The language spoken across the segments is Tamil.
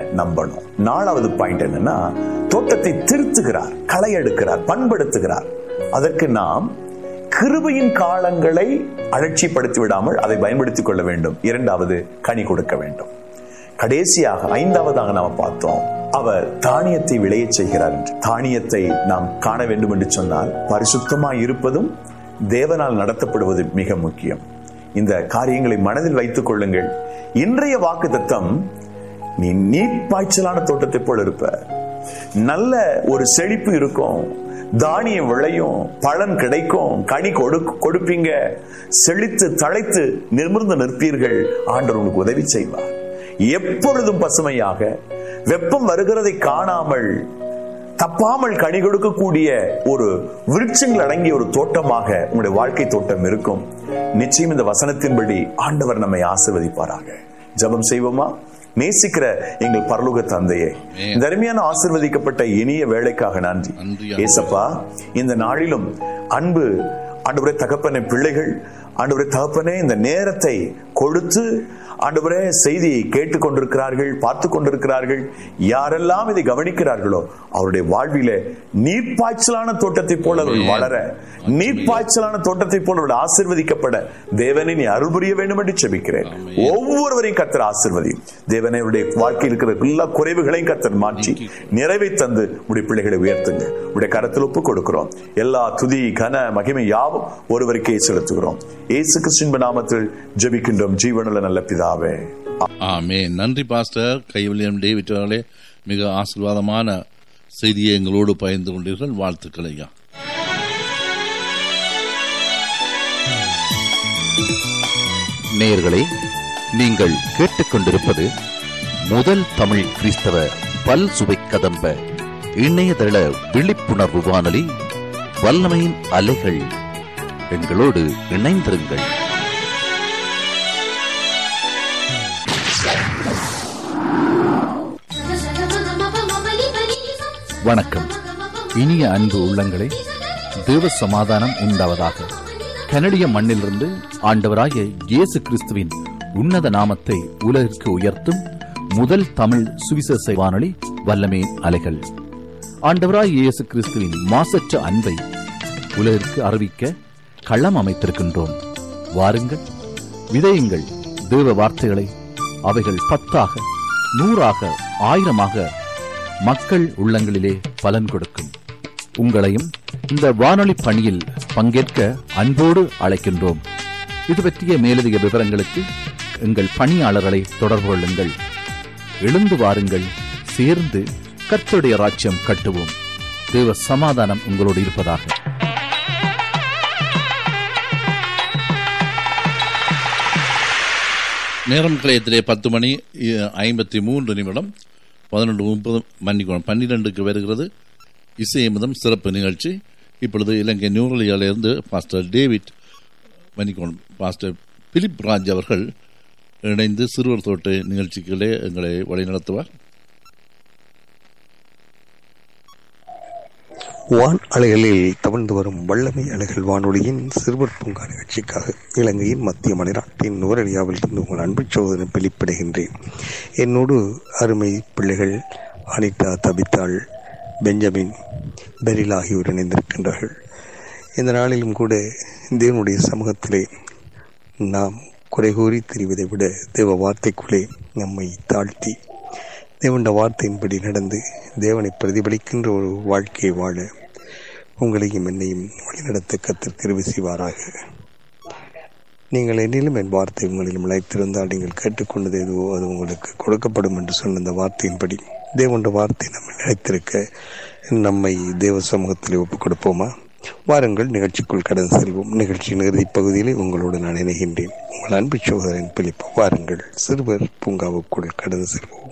நம்பணும் நாலாவது பாயிண்ட் என்னன்னா தோட்டத்தை திருத்துகிறார் களை எடுக்கிறார் பண்படுத்துகிறார் அதற்கு நாம் கிருபையின் காலங்களை அலட்சிப்படுத்தி விடாமல் அதை பயன்படுத்திக் கொள்ள வேண்டும் இரண்டாவது கனி கொடுக்க வேண்டும் கடைசியாக ஐந்தாவதாக நாம் பார்த்தோம் அவர் தானியத்தை விளையச் செய்கிறார் என்று தானியத்தை நாம் காண வேண்டும் என்று சொன்னால் பரிசுத்தமாய் இருப்பதும் தேவனால் நடத்தப்படுவது மிக முக்கியம் இந்த காரியங்களை மனதில் வைத்துக் கொள்ளுங்கள் இன்றைய வாக்கு தத்தம் நீ நீர்ப்பாய்ச்சலான தோட்டத்தை போல இருப்ப நல்ல ஒரு செழிப்பு இருக்கும் தானியம் விளையும் பலன் கிடைக்கும் கனி கொடு கொடுப்பீங்க செழித்து தழைத்து நிமிர்ந்து நிற்பீர்கள் ஆண்டவர் உங்களுக்கு உதவி செய்வார் எப்பொழுதும் பசுமையாக வெப்பம் வருகிறதை காணாமல் தப்பாமல் கனி கொடுக்கக்கூடிய ஒரு விருட்சங்கள் அடங்கிய ஒரு தோட்டமாக உங்களுடைய வாழ்க்கை தோட்டம் இருக்கும் நிச்சயம் இந்த வசனத்தின்படி ஆண்டவர் நம்மை ஆசிர்வதிப்பாராக ஜெபம் செய்வோமா நேசிக்கிற எங்கள் பரலோக தந்தையே இந்த அருமையான ஆசிர்வதிக்கப்பட்ட இனிய வேலைக்காக நன்றி நன்றி, ஏசப்பா இந்த நாளிலும் அன்பு ஆண்டவரே தகப்பனே பிள்ளைகள் ஆண்டவரே தகப்பனே இந்த நேரத்தை கொடுத்து ஆண்டவரே செய்தியை கேட்டுக் கொண்டிருக்கிறார்கள் பார்த்து கொண்டிருக்கிறார்கள் யாரெல்லாம் இதை கவனிக்கிறார்களோ அவருடைய வாழ்விலே நீர்ப்பாய்ச்சலான தோட்டத்தை போல அவர்கள் வளர நீர்ப்பாய்ச்சலான தோட்டத்தை போல அவர்கள் ஆசிர்வதிக்கப்பட தேவனை நீ அருள் புரிய வேண்டும் என்று செபிக்கிறேன் ஒவ்வொருவரையும் கத்தர் ஆசிர்வதியும் தேவனை அவருடைய வாழ்க்கையில் இருக்கிற எல்லா குறைவுகளையும் கத்தர் மாற்றி நிறைவை தந்து உடைய பிள்ளைகளை உயர்த்துங்க உடைய கரத்தில் ஒப்பு கொடுக்கிறோம் எல்லா துதி கன மகிமை யாவும் ஒருவருக்கே செலுத்துகிறோம் இயேசு கிறிஸ்துவின் நாமத்தில் ஜெபிக்கின்றோம் ஜீவனுள்ள நல்ல பிதாவே ஆமே நன்றி பாஸ்டர் கைவில்லியம் டேவிட் அவர்களே மிக ஆசீர்வாதமான செய்தியை எங்களோடு பகிர்ந்து கொண்டீர்கள் வாழ்த்துக்கள் ஐயா நேயர்களே நீங்கள் கேட்டுக்கொண்டிருப்பது முதல் தமிழ் கிறிஸ்தவ பல் சுவை கதம்ப இணையதள விழிப்புணர்வு வானொலி வல்லமையின் அலைகள் எங்களோடு இணைந்திருங்கள் வணக்கம் இனிய அன்பு உள்ளங்களே தேவ சமாதானம் உண்டாவதாக கனடிய மண்ணிலிருந்து ஆண்டவராகிய இயேசு கிறிஸ்துவின் உன்னத நாமத்தை உலகிற்கு உயர்த்தும் முதல் தமிழ் சுவிசேஷ வானொலி வல்லமே அலைகள் ஆண்டவராய் இயேசு கிறிஸ்துவின் மாசற்ற அன்பை உலகிற்கு அறிவிக்க களம் அமைத்திருக்கின்றோம் வாருங்கள் விதையுங்கள் தேவ வார்த்தைகளை அவைகள் பத்தாக நூறாக ஆயிரமாக மக்கள் உள்ளங்களிலே பலன் கொடுக்கும் உங்களையும் இந்த வானொலி பணியில் பங்கேற்க அன்போடு அழைக்கின்றோம் இது பற்றிய மேலதிக விவரங்களுக்கு எங்கள் பணியாளர்களை தொடர்பு கொள்ளுங்கள் எழுந்து வாருங்கள் சேர்ந்து கர்த்தருடைய ராஜ்யம் கட்டுவோம் தேவ சமாதானம் உங்களோடு இருப்பதாக நேரம் கிளையத்திலே பத்து மணி இ- ஐம்பத்தி மூன்று நிமிடம் பதினொன்று முப்பது மன்னிக்கணும் பன்னிரெண்டுக்கு வருகிறது இசையமுதம் சிறப்பு நிகழ்ச்சி இப்பொழுது இலங்கை நியூரலியாலிருந்து பாஸ்டர் டேவிட் மன்னிக்கணும் பாஸ்டர் பிலிப் ராஜ் அவர்கள் இணைந்து சிறுவர் தோட்ட நிகழ்ச்சிகளே எங்களை வழிநடத்துவார் வான் அலைகளில் தவழ்ந்து வரும் வல்லமை அலைகள் வானொலியின் சிறுவர் பூங்கா நிகழ்ச்சிக்காக இலங்கையின் மத்திய மலைநாட்டின் நுவரலியாவில் இருந்து உங்கள் அன்பு சோதனை வெளிப்படுகின்றேன் என்னோடு அருமை பிள்ளைகள் அனிதா தபித்தாள் பெஞ்சமின் பெரில் ஆகியோர் இணைந்திருக்கின்றார்கள் இந்த நாளிலும் கூட தேவனுடைய சமூகத்திலே நாம் குறை கூறி தெரிவதை விட தேவ வார்த்தைக்குள்ளே நம்மை தாழ்த்தி தேவனுடைய வார்த்தையின்படி நடந்து தேவனை பிரதிபலிக்கின்ற ஒரு வாழ்க்கையை வாழ உங்களையும் என்னையும் வழிநடத்த கத்தர் தெரிவு செய்வாராக நீங்கள் என்னிலும் என் வார்த்தை உங்களிலும் நிலைத்திருந்தால் நீங்கள் கேட்டுக்கொண்டது எதுவோ அது உங்களுக்கு கொடுக்கப்படும் என்று சொன்ன அந்த வார்த்தையின்படி தேவனுடைய வார்த்தை நம்ம நிலைத்திருக்க நம்மை தேவ சமூகத்தில் ஒப்புக் கொடுப்போமா வாருங்கள் நிகழ்ச்சிக்குள் கடந்து செல்வோம் நிகழ்ச்சியின் இறுதிப் பகுதியிலே உங்களோடு நான் இணைகின்றேன் உங்கள் அன்பு சோதரின் பிலிப்பு வாருங்கள் சிறுவர் பூங்காவுக்குள் கடந்து செல்வோம்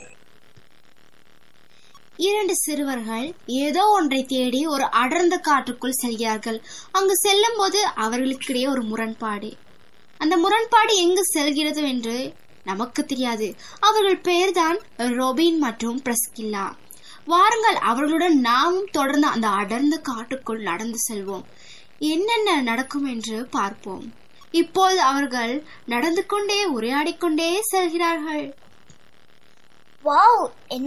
இரண்டு சிறுவர்கள் ஏதோ ஒன்றை தேடி ஒரு அடர்ந்த காற்றுக்குள் செல்கிறார்கள் அங்கு செல்லும் போது அவர்களுக்கிடையே ஒரு முரண்பாடு அந்த முரண்பாடு எங்கு செல்கிறது என்று நமக்கு தெரியாது அவர்கள் பெயர்தான் ரொபின் மற்றும் பிரஸ்கில்லா வாருங்கள் அவர்களுடன் நாமும் தொடர்ந்து அந்த அடர்ந்த காட்டுக்குள் நடந்து செல்வோம் என்னென்ன நடக்கும் என்று பார்ப்போம் இப்போது அவர்கள் நடந்து கொண்டே உரையாடிக் கொண்டே செல்கிறார்கள் வாவ்